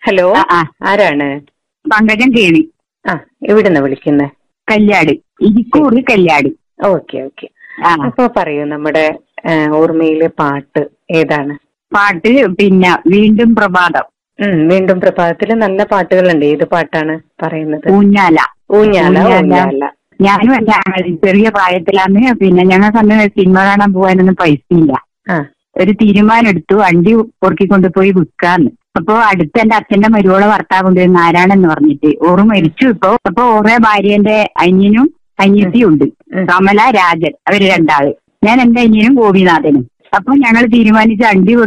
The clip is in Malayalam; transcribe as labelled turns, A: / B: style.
A: ഹലോ
B: ആ, ആ.
A: ആരാണ്
B: പങ്കജം കേണി
A: ആ എവിടുന്ന വിളിക്കുന്നത്
B: കല്യാട് ഇരിക്കൂറ് കല്യാട്
A: ഓക്കെ ഓക്കെ
B: ആ
A: അപ്പൊ പറയൂ നമ്മുടെ ആ, ഓർമ്മയിലെ പാട്ട് ഏതാണ്
B: പാട്ട് പിന്നെ വീണ്ടും പ്രഭാതം
A: ഉം വീണ്ടും പ്രഭാതത്തില് നല്ല പാട്ടുകളുണ്ട് ഏത് പാട്ടാണ് പറയുന്നത്
B: ഊഞ്ഞാല
A: ഊഞ്ഞാല
B: ഊഞ്ഞാല.
A: ഊഞ്ഞാല
B: ഞാനും എന്റെ ആങ്ങളയും ചെറിയ പ്രായത്തിലാന്ന് പിന്നെ ഞങ്ങൾക്ക് അന്ന് സിനിമ കാണാൻ പോകാനൊന്നും പൈസ ഇല്ല
A: ആ
B: ഒരു തീരുമാനം എടുത്തു വണ്ടി പൊറുക്കിക്കൊണ്ട് പോയി വിൽക്കാന്ന് അപ്പൊ അടുത്ത് എന്റെ അച്ഛന്റെ മരുവോളെ ഭർത്താവുണ്ട് നാരായണെന്ന് പറഞ്ഞിട്ട് ഓറ് മരിച്ചു ഇപ്പൊ അപ്പൊ ഓറെ ഭാര്യന്റെ അനിയനും അനിയത്തിയും ഉണ്ട്
A: ഉം.
B: കമല രാജൻ അവര് രണ്ടാള് ഞാൻ എന്റെ അനിയനും ഗോപിനാഥനും അപ്പൊ ഞങ്ങൾ തീരുമാനിച്ച് അണ്ടി